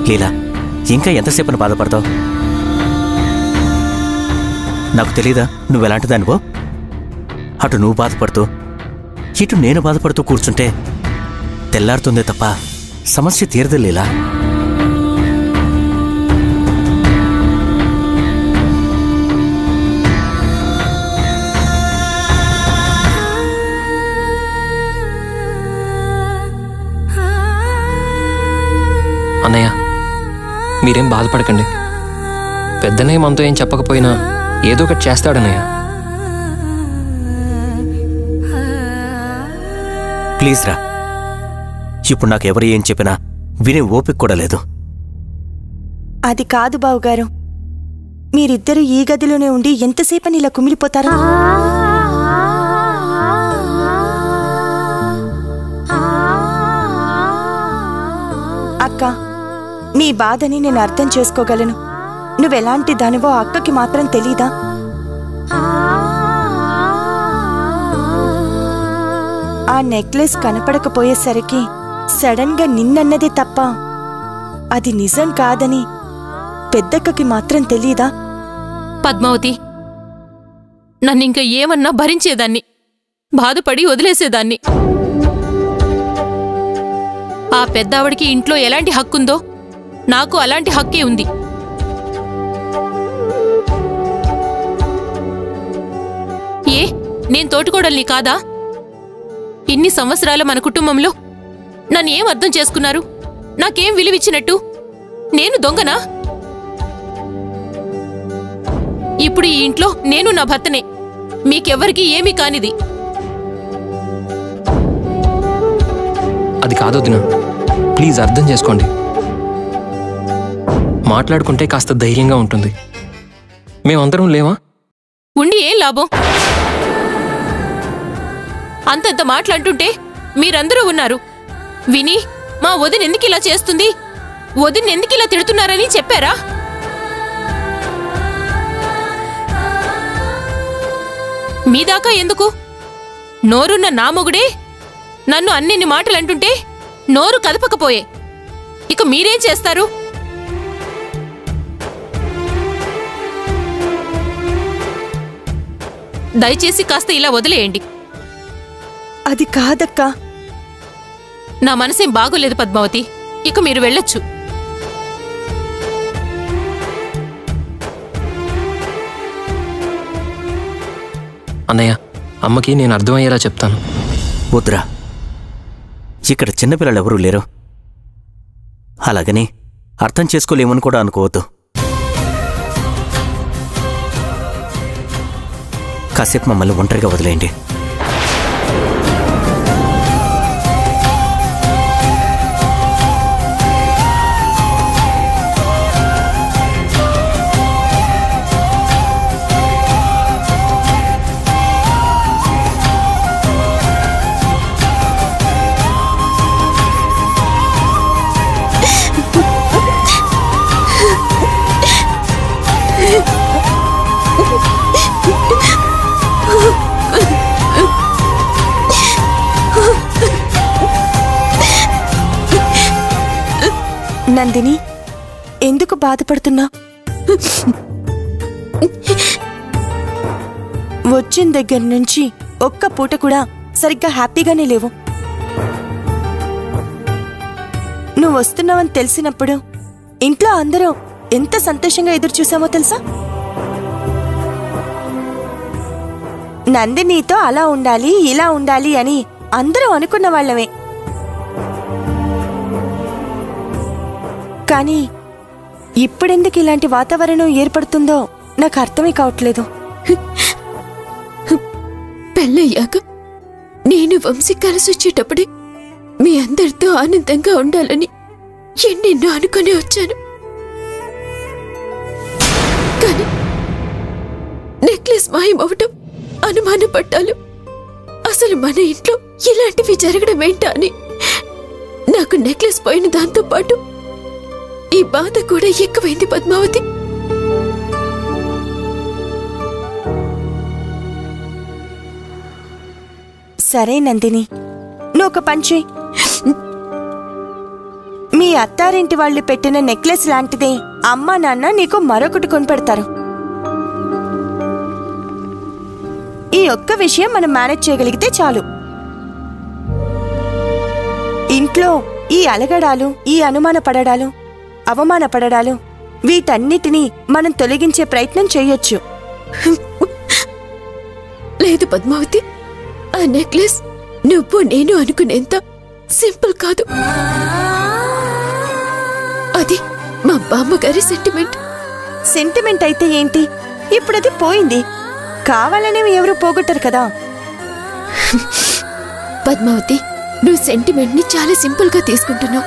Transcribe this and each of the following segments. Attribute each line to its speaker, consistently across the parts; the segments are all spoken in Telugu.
Speaker 1: లీలా ఇంకా ఎంతసేపని బాధపడతావు నాకు తెలీదా నువ్వు ఎలాంటి దానివో అటు నువ్వు బాధపడుతూ ఇటు నేను బాధపడుతూ కూర్చుంటే తెల్లారుతుందే తప్ప సమస్య తీరదు లీలా
Speaker 2: అన్నయ్య మీరేం బాధపడకండి పెద్దన్నయ్య మనతో ఏం చెప్పకపోయినా ఏదో ఒకటి చేస్తాడన్నయ్య
Speaker 1: ప్లీజ్ రా ఇప్పుడు నాకు ఎవరు ఏం చెప్పినా వినే ఓపిక కూడా లేదు
Speaker 3: అది కాదు బావుగారు మీరిద్దరూ ఈ గదిలోనే ఉండి ఎంతసేపని ఇలా కుమిలిపోతారు అక్క నీ బాధని నేను అర్థం చేసుకోగలను నువ్వెలాంటి దానివో అక్కకి మాత్రం తెలీదా ఆ నెక్లెస్ కనపడకపోయేసరికి సడన్ గా నిన్నన్నదే తప్ప అది నిజం కాదని పెద్దక్కకి మాత్రం తెలీదా
Speaker 4: పద్మావతి నన్నింక ఏమన్నా భరించేదాన్ని బాధపడి వదిలేసేదాన్ని ఆ పెద్దావిడికి ఇంట్లో ఎలాంటి హక్కుందో నాకు అలాంటి హక్కే ఉంది ఏ నేను తోటికోడల్ని కాదా ఇన్ని సంవత్సరాల మన కుటుంబంలో నన్ను ఏం అర్థం చేసుకున్నారు నాకేం విలువిచ్చినట్టు నేను దొంగనా ఇప్పుడు ఈ ఇంట్లో నేను నా భర్తనే మీకెవ్వరికీ ఏమీ కానిది
Speaker 2: అది కాదు వదిన ప్లీజ్ అర్థం చేసుకోండి మాట్లాడుకుంటే కాస్త ధైర్యంగా ఉంటుంది మేమందరం లేవా
Speaker 4: ఉండి ఏం లాభం అంతంత మాట్లాడుతుంటే మీరందరూ ఉన్నారు విని మా వదిన ఎందుకు ఇలా చేస్తుంది వదిన ఎందుకు ఇలా తిడుతున్నారని చెప్పారా మీ దాకా ఎందుకు నోరున్న నా మొగుడే నన్ను అన్నిన్ని మాటలు అంటుంటే నోరు కదపకపోయే ఇక మీరేం చేస్తారు దయచేసి కాస్త ఇలా వదిలేయండి
Speaker 3: అది కాదక్కా
Speaker 4: నా మనసేం బాగోలేదు పద్మావతి ఇక మీరు వెళ్ళొచ్చు
Speaker 2: అన్నయ్య అమ్మకి నేను అర్థమయ్యేలా చెప్తాను
Speaker 1: వద్దురా ఇక్కడ చిన్నపిల్లలు ఎవరూ లేరు అలాగని అర్థం చేసుకోలేమని కూడా అనుకోవద్దు కాసేపు మమ్మల్ని ఒంటరిగా వదిలేయండి
Speaker 3: నందిని ఎందుకు బాధపడుతున్నా వచ్చిన దగ్గర నుంచి ఒక్క పూట కూడా సరిగ్గా హ్యాపీగానే లేవు నువ్వు వస్తున్నావని తెలిసినప్పుడు ఇంట్లో అందరూ ఎంత సంతోషంగా ఎదురు చూసామో తెలుసా నందినితో అలా ఉండాలి ఇలా ఉండాలి అని అందరూ అనుకున్న వాళ్ళమే కానీ ఇప్పుడెందుకు ఇలాంటి వాతావరణం ఏర్పడుతుందో నాకు అర్థమే కావట్లేదు
Speaker 5: పెళ్ళయ్యాక నేను వంశీ కలిసి వచ్చేటప్పుడే మీ అందరితో ఆనందంగా ఉండాలని ఎన్నెన్నో అనుకుని వచ్చాను కానీ నెక్లెస్ మాయమవటం అనుమాన పట్టాలు అసలు మన ఇంట్లో ఇలాంటివి జరగడం ఏంటా అని నాకు నెక్లెస్ పోయిన దాంతో పాటు ఈ బాధ కూడా ఎక్కువైంది పద్మావతి
Speaker 3: సరే నందిని నువ్వు ఒక పని చెయ్యి మీ మీ అత్తారింటి వాళ్ళు పెట్టిన నెక్లెస్ లాంటిదే అమ్మా నాన్న నీకు మరొకటి కొనిపెడతారు ఈ ఒక్క విషయం మనం మేనేజ్ చేయగలిగితే చాలు ఇంట్లో ఈ అలగడాలు ఈ అనుమాన పడడాలు అవమాన పడడాలు వీటన్నిటినీ మనం తొలగించే ప్రయత్నం చేయొచ్చు
Speaker 5: లేదు పద్మావతి ఆ నెక్లెస్ నువ్వు నేను అనుకునేంత సింపుల్ కాదు అది మా బామ్మగారి సెంటిమెంట్
Speaker 3: సెంటిమెంట్ అయితే ఏంటి ఇప్పుడది పోయింది కావాలనే ఎవరు పోగొట్టరు కదా
Speaker 5: పద్మావతి నువ్వు సెంటిమెంట్ ని చాలా సింపుల్ గా తీసుకుంటున్నావు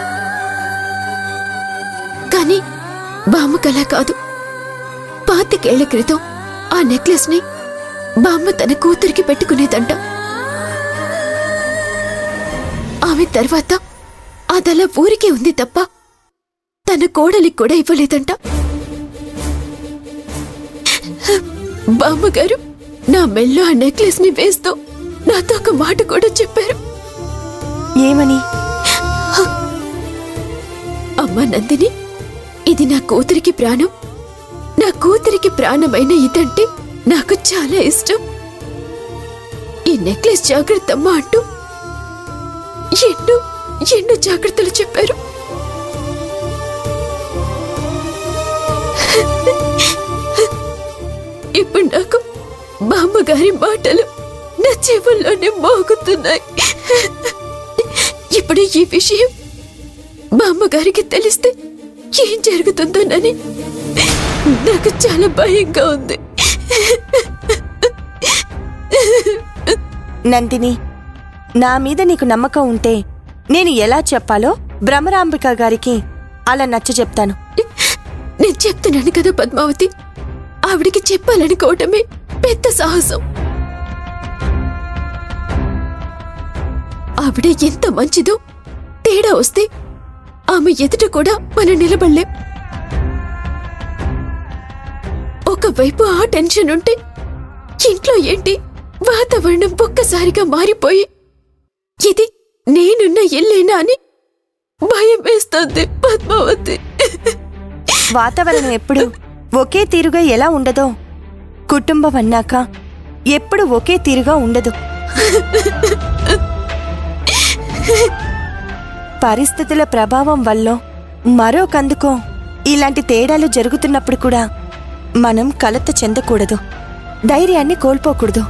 Speaker 5: కానీ బామ్మకలా కాదు పాతికేళ్ల క్రితం ఆ నెక్లెస్ ని బామ్మ తన కూతురికి పెట్టుకునేదంట ఆమె తర్వాత అదలా ఊరికే ఉంది తప్ప తన కోడలికి కూడా ఇవ్వలేదంట బామ్మగారు నా మెల్లో ఆ నెక్లెస్ ని వేస్తూ నాతో ఒక మాట కూడా చెప్పారు
Speaker 3: ఏమని
Speaker 5: అమ్మా నందిని ఇది నా కూతురికి ప్రాణం నా కూతురికి ప్రాణమైన ఇదంటే నాకు చాలా ఇష్టం ఈ నెక్లెస్ జాగ్రత్తమ్మా అంటూ ఎన్నో ఎన్నో జాగ్రత్తలు చెప్పారు ఇప్పుడు నాకు బామ్మగారి మాటలు నా చెవుల్లోనే మోగుతున్నాయి ఇప్పుడు ఈ విషయం బామ్మగారికి తెలిస్తే ఏం జరుగుతుందోనని నాకు చాలా భయంగా ఉంది
Speaker 3: నందిని నా మీద నీకు నమ్మకం ఉంటే నేను ఎలా చెప్పాలో భ్రమరాంబిక గారికి అలా నచ్చ చెప్తాను
Speaker 5: నేను చెప్తున్నాను కదా పద్మావతి ఆవిడికి చెప్పాలనుకోవటమే పెద్ద సాహసం ఆవిడ ఎంత మంచిదో తేడా వస్తే ఆమె ఎదుట కూడా మనం నిలబడలేం ఒకవైపు ఆ టెన్షన్ ఉంటే ఇంట్లో ఏంటి వాతావరణం ఒక్కసారిగా మారిపోయి ఇది నేనున్న ఇల్లేనా అని భయం వేస్తుంది పద్మావతి
Speaker 3: వాతావరణం ఎప్పుడు ఒకే తీరుగా ఎలా ఉండదో కుటుంబం అన్నాక ఎప్పుడు ఒకే తీరుగా ఉండదు పరిస్థితుల ప్రభావం వల్ల మరొకందుకో ఇలాంటి తేడాలు జరుగుతున్నప్పుడు కూడా మనం కలత చెందకూడదు ధైర్యాన్ని కోల్పోకూడదు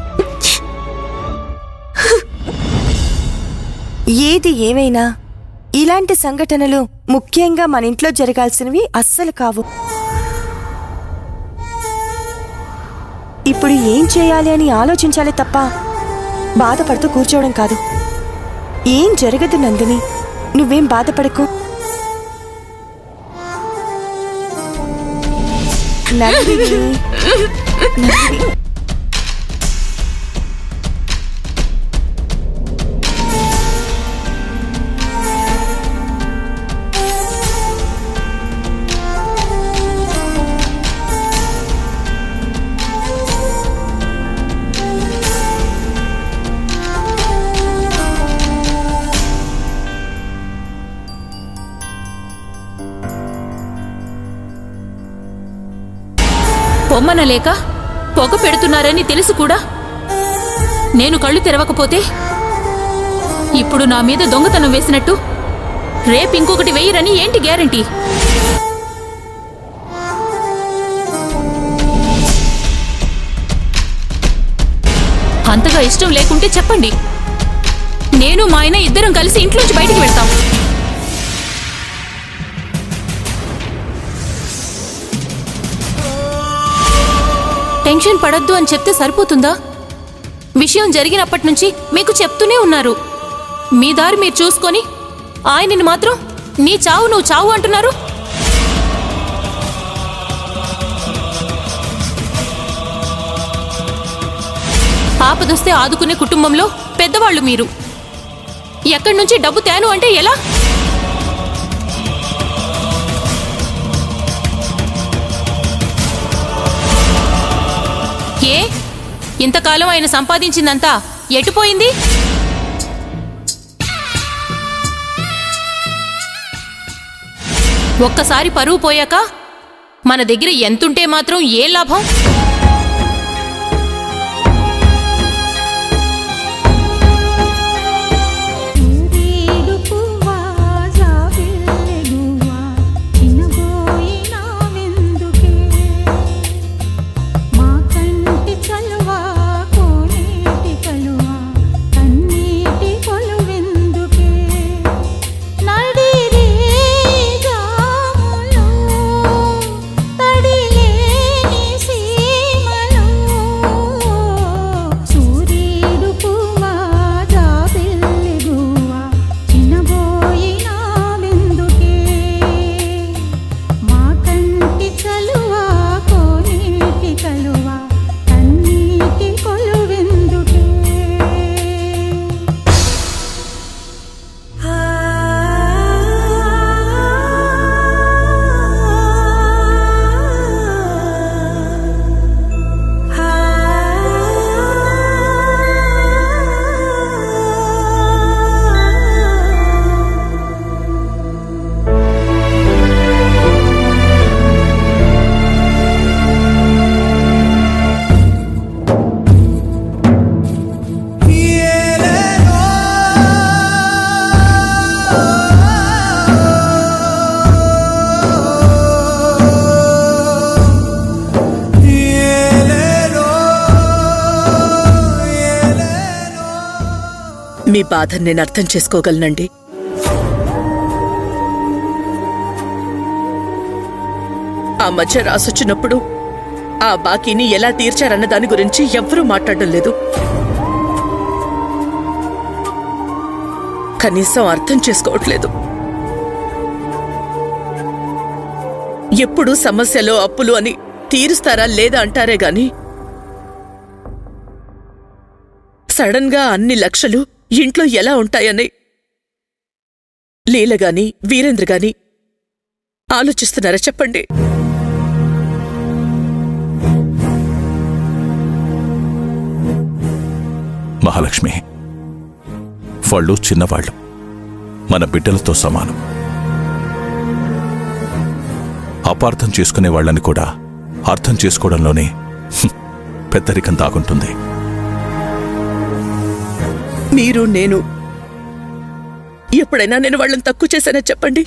Speaker 3: ఏది ఏమైనా ఇలాంటి సంఘటనలు ముఖ్యంగా మన ఇంట్లో జరగాల్సినవి అస్సలు కావు ఇప్పుడు ఏం చేయాలి అని ఆలోచించాలి తప్ప బాధపడుతూ కూర్చోవడం కాదు ఏం జరగదు నందిని నువ్వేం బాధపడకు నందిని నందిని
Speaker 4: పొమ్మనలేక పొగ పెడుతున్నారని తెలుసు కూడా నేను కళ్ళు తెరవకపోతే ఇప్పుడు నా మీద దొంగతనం వేసినట్టు రేపు ఇంకొకటి వెయ్యరని ఏంటి గ్యారంటీ అంతగా ఇష్టం లేకుంటే చెప్పండి నేను మా ఆయన ఇద్దరం కలిసి ఇంట్లోంచి బయటికి వెళ్తాం టెన్షన్ పడొద్దు అని చెప్తే సరిపోతుందా విషయం జరిగినప్పటి నుంచి మీకు చెప్తూనే ఉన్నారు మీ దారి మీరు చూసుకొని ఆయనని మాత్రం నీ చావు నువ్వు చావు అంటున్నారు ఆపదొస్తే ఆదుకునే కుటుంబంలో పెద్దవాళ్ళు మీరు ఎక్కడి నుంచి డబ్బు తేను అంటే ఎలా ఏ ఇంతకాలం ఆయన సంపాదించిందంతా ఎటుపోయింది ఒక్కసారి పరువు పోయాక మన దగ్గర ఎంతుంటే మాత్రం ఏ లాభం
Speaker 6: ఊరేడు పువ్వా జాబిల్లెగువా చిన్నబోయినా వెందుకే మా కంటి చలువా కోనేటి కలువా కన్నీటి కొలువెందుకే నడిరే జాములో తడిలేని సీమలో సూర్యుడు పువ్వా జాబిల్లెగువా చిన్నబోయినా వెందుకే మా కంటి చలువా కోనేటి కలువా కన్నీటి కొలువెందుకే
Speaker 7: మీ బాధను నేను అర్థం చేసుకోగలనండి ఆ మధ్య రాసొచ్చినప్పుడు ఆ బాకీని ఎలా తీర్చారన్న దాని గురించి ఎవ్వరూ మాట్లాడడం లేదు కనీసం అర్థం చేసుకోవట్లేదు ఎప్పుడు సమస్యలో అప్పులు అని తీరుస్తారా లేదా అంటారే గాని సడన్ గా అన్ని లక్షలు ఇంట్లో ఎలా ఉంటాయని లీల గాని వీరేంద్ర గాని ఆలోచిస్తున్నారా చెప్పండి
Speaker 8: మహాలక్ష్మి వాళ్ళు చిన్నవాళ్ళు మన బిడ్డలతో సమానం అపార్థం చేసుకునే వాళ్ళని కూడా అర్థం చేసుకోవడంలోనే హ్మ్, పెద్దరికం దాగుంటుంది
Speaker 7: మీరు నేను ఎప్పుడైనా నేను వాళ్ళని తక్కువ చేశానా చెప్పండి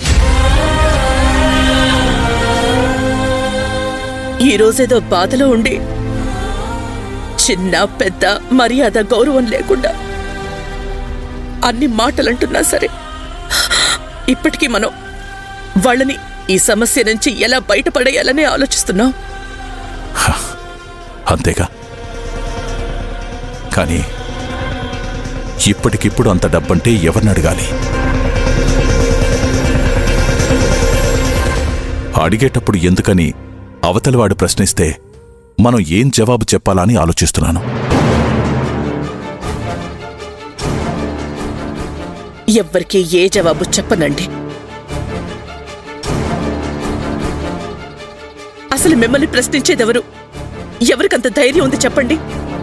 Speaker 7: ఈ రోజేదో బాధలో ఉండి చిన్న పెద్ద మర్యాద గౌరవం లేకుండా అన్ని మాటలంటున్నా సరే ఇప్పటికీ మనం వాళ్ళని ఈ సమస్య నుంచి ఎలా బయటపడేయాలని ఆలోచిస్తున్నాం
Speaker 8: అంతేగా కానీ ఇప్పటికిప్పుడు అంత డబ్బంటే ఎవరిని అడగాలి అడిగేటప్పుడు ఎందుకని అవతలివాడు ప్రశ్నిస్తే మనం ఏం జవాబు చెప్పాలా అని ఆలోచిస్తున్నాను
Speaker 7: ఎవ్వరికీ ఏ జవాబు చెప్పనండి అసలు మిమ్మల్ని ప్రశ్నించేదెవరు ఎవరికంత ధైర్యం ఉంది చెప్పండి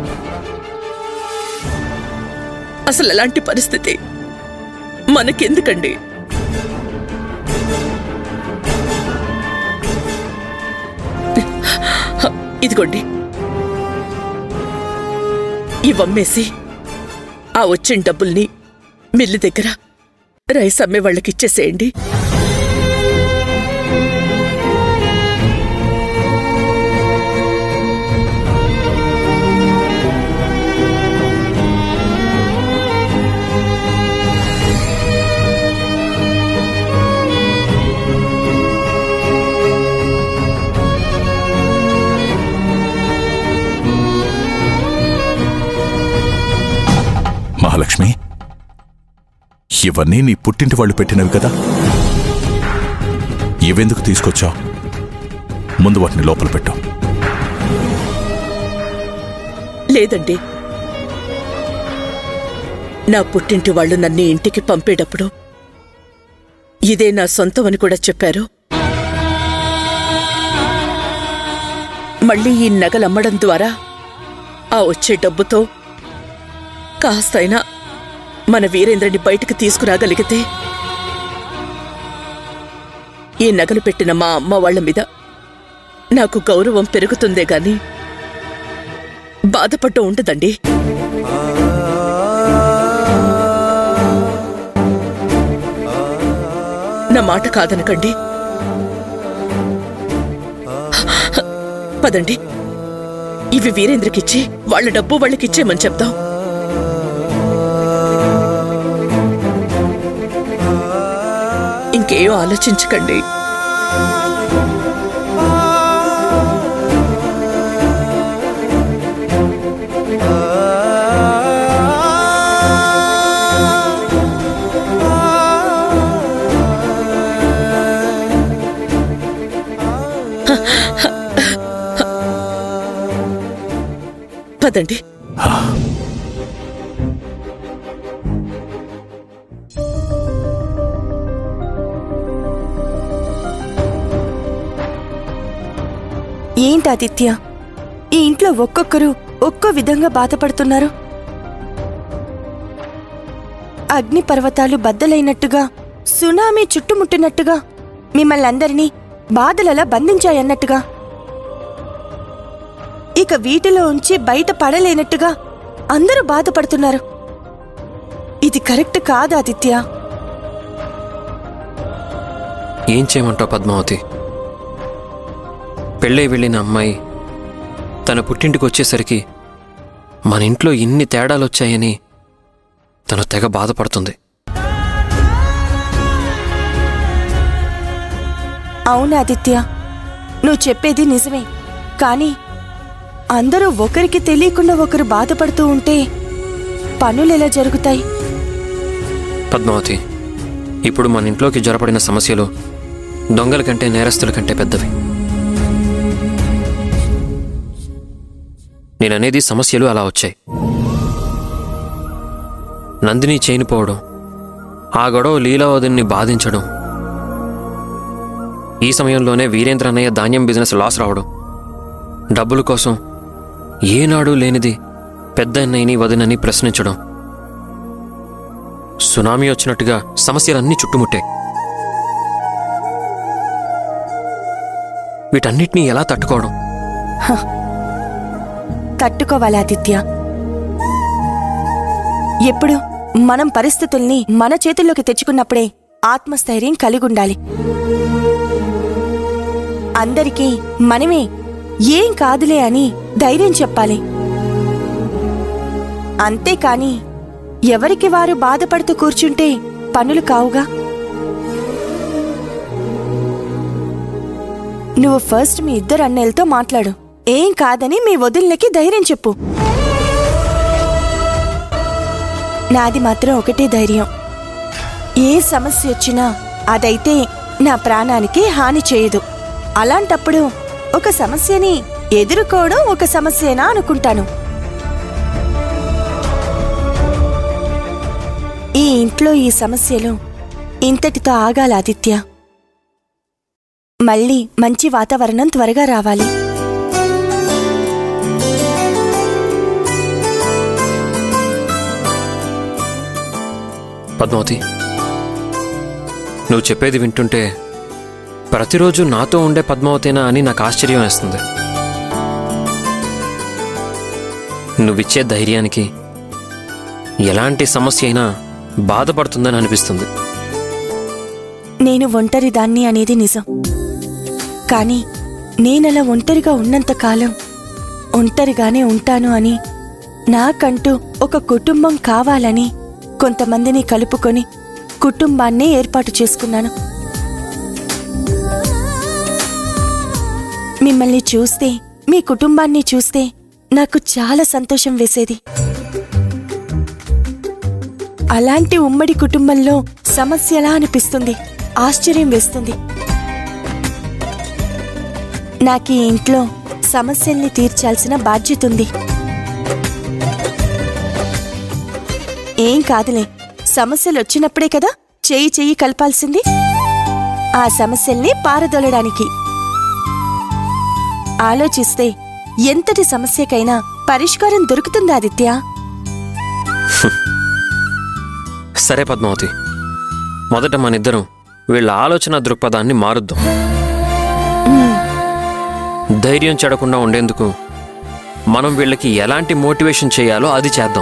Speaker 7: అసలు అలాంటి పరిస్థితి మనకెందుకండి హ, ఇదిగోండి ఇవమ్మేసి ఆ వచ్చిన డబ్బుల్ని మిల్లు దగ్గర రైస్ అమ్మే వాళ్ళకి ఇచ్చేసేయండి
Speaker 8: మహాలక్ష్మి ఇవన్నీ నీ పుట్టింటి వాళ్ళు పెట్టినవి కదా ఇవెందుకు తీసుకొచ్చావు ముందు వాటిని లోపల పెట్టు
Speaker 7: లేదండి నా పుట్టింటి వాళ్ళు నన్ను ఇంటికి పంపేటప్పుడు ఇదే నా సొంతం అని కూడా చెప్పారు మళ్ళీ ఈ నగలమ్మడం ద్వారా ఆ వచ్చే డబ్బుతో కాస్తైనా మన వీరేంద్రని బయటకు తీసుకురాగలిగితే ఈ నగలు పెట్టిన మా అమ్మ వాళ్ళ మీద నాకు గౌరవం పెరుగుతుందే గాని బాధపడ్డం ఉండదండి నా మాట కాదనకండి పదండి ఇవి వీరేంద్రకిచ్చి వాళ్ళ డబ్బు వాళ్ళకిచ్చేమని చెప్దాం ఇంకేం ఆలోచించకండి పదండి
Speaker 3: ఏంటి ఆదిత్య ఈ ఇంట్లో ఒక్కొక్కరు ఒక్కో విధంగా బాధపడుతున్నారు అగ్ని పర్వతాలు బద్దలైనట్టుగా సునామీ చుట్టుముట్టినట్టుగా మిమ్మల్ని అందరినీ బాధలలా బంధించాయన్నట్టుగా ఇక వీటిలో ఉంచి బయట పడలేనట్టుగా అందరూ బాధపడుతున్నారు ఇది కరెక్ట్ కాదు ఆదిత్య
Speaker 2: ఏం చేయమంటావు పద్మావతి పెళ్ళై వెళ్ళిన అమ్మాయి తన పుట్టింటికి వచ్చేసరికి మన ఇంట్లో ఇన్ని తేడాలొచ్చాయని తను తెగ బాధపడుతుంది
Speaker 3: అవును ఆదిత్య నువ్వు చెప్పేది నిజమే కానీ అందరూ ఒకరికి తెలియకుండా ఒకరు బాధపడుతూ ఉంటే పనులెలా జరుగుతాయి
Speaker 2: పద్మావతి ఇప్పుడు మన ఇంట్లోకి జొరపడిన సమస్యలు దొంగల కంటే నేరస్తుల కంటే పెద్దవి నేననేది సమస్యలు అలా వచ్చాయి నందిని చేయనిపోవడం ఆ గొడవ లీలావతిని బాధించడం ఈ సమయంలోనే వీరేంద్ర అన్నయ్య ధాన్యం బిజినెస్ లాస్ రావడం డబ్బుల కోసం ఏనాడు లేనిది పెద్ద అన్నయ్యని వదినని ప్రశ్నించడం సునామీ వచ్చినట్టుగా సమస్యలన్నీ చుట్టుముట్టాయి వీటన్నిటినీ ఎలా తట్టుకోవడం
Speaker 3: తట్టుకోవాలి ఆదిత్య ఎప్పుడు మనం పరిస్థితుల్ని మన చేతుల్లోకి తెచ్చుకున్నప్పుడే ఆత్మస్థైర్యం కలిగుండాలి అందరికీ మనమే ఏం కాదులే అని ధైర్యం చెప్పాలి అంతేకాని ఎవరికి వారు బాధపడుతూ కూర్చుంటే పనులు కావుగా నువ్వు ఫస్ట్ మీ ఇద్దరు అన్నయ్యలతో మాట్లాడు ఏం కాదని మీ వదిలినకి ధైర్యం చెప్పు నాది మాత్రం ఒకటే ధైర్యం ఏ సమస్య వచ్చినా అదైతే నా ప్రాణానికి హాని చేయదు అలాంటప్పుడు ఒక సమస్యని ఎదుర్కోవడం ఒక సమస్యేనా అనుకుంటాను ఈ ఇంట్లో ఈ సమస్యలు ఇంతటితో ఆగాలి ఆదిత్య మళ్ళీ మంచి వాతావరణం త్వరగా రావాలి
Speaker 2: పద్మావతి నువ్వు చెప్పేది వింటుంటే ప్రతిరోజు నాతో ఉండే పద్మావతేనా అని నాకు ఆశ్చర్యం వేస్తుంది నువ్విచ్చే ధైర్యానికి ఎలాంటి సమస్య అయినా బాధపడుతుందని అనిపిస్తుంది
Speaker 3: నేను ఒంటరి దాన్ని అనేది నిజం కానీ నేనలా ఒంటరిగా ఉన్నంతకాలం ఒంటరిగానే ఉంటాను అని నాకంటూ ఒక కుటుంబం కావాలని కొంతమందిని కలుపుకొని కుటుంబాన్నే ఏర్పాటు చేసుకున్నాను మిమ్మల్ని చూస్తే మీ కుటుంబాన్ని చూస్తే నాకు చాలా సంతోషం వేసేది అలాంటి ఉమ్మడి కుటుంబంలో సమస్యలా అనిపిస్తుంది ఆశ్చర్యం వేస్తుంది నాకు ఈ ఇంట్లో సమస్యల్ని తీర్చాల్సిన బాధ్యత ఉంది ఏం కాదులే సమస్యలు వచ్చినప్పుడే కదా చెయ్యి చెయ్యి కలపాల్సింది ఆ సమస్యల్ని పారదొలడానికి ఆలోచిస్తే ఎంతటి సమస్యకైనా పరిష్కారం దొరుకుతుందా ఆదిత్య
Speaker 2: సరే పద్మావతి మొదట మనిద్దరం వీళ్ళ ఆలోచన దృక్పథాన్ని మారుద్దాం ధైర్యం చెడకుండా ఉండేందుకు మనం వీళ్ళకి ఎలాంటి మోటివేషన్ చేయాలో అది చేద్దాం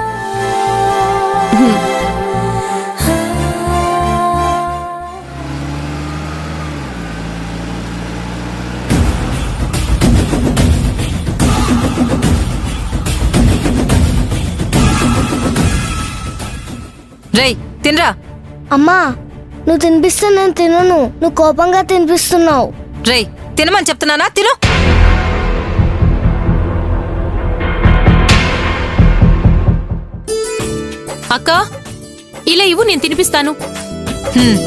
Speaker 9: రేయ్ తినరా
Speaker 10: అమ్మా నువ్వు తినిపిస్తే నేను తినను నువ్వు కోపంగా తినిపిస్తున్నావు
Speaker 9: రేయ్ తినమని చెప్తున్నానా తిను
Speaker 4: అక్క ఇలా ఇవ్వు నేను తినిపిస్తాను
Speaker 9: హ్మ్.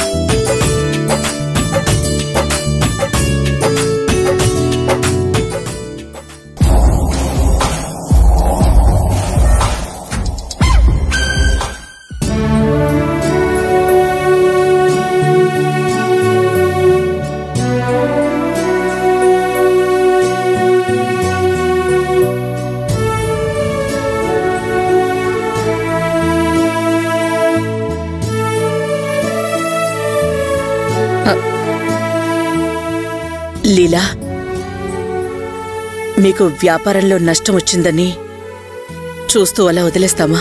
Speaker 7: లీలా మీకు వ్యాపారంలో నష్టం వచ్చిందని చూస్తూ అలా వదిలేస్తామా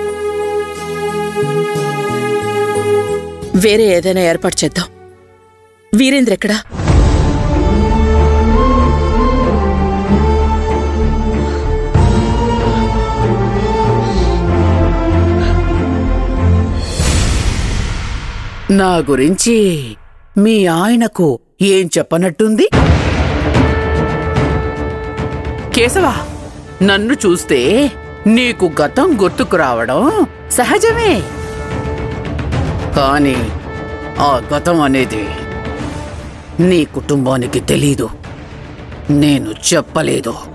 Speaker 7: వేరే ఏదైనా ఏర్పాటు చేద్దాం వీరేంద్ర ఎక్కడా
Speaker 11: నా గురించి మీ ఆయనకు ఏం చెప్పనట్టుంది కేశవా నన్ను చూస్తే నీకు గతం గుర్తుకు రావడం సహజమే కానీ ఆ గతం అనేది నీ కుటుంబానికి తెలీదు నేను చెప్పలేదు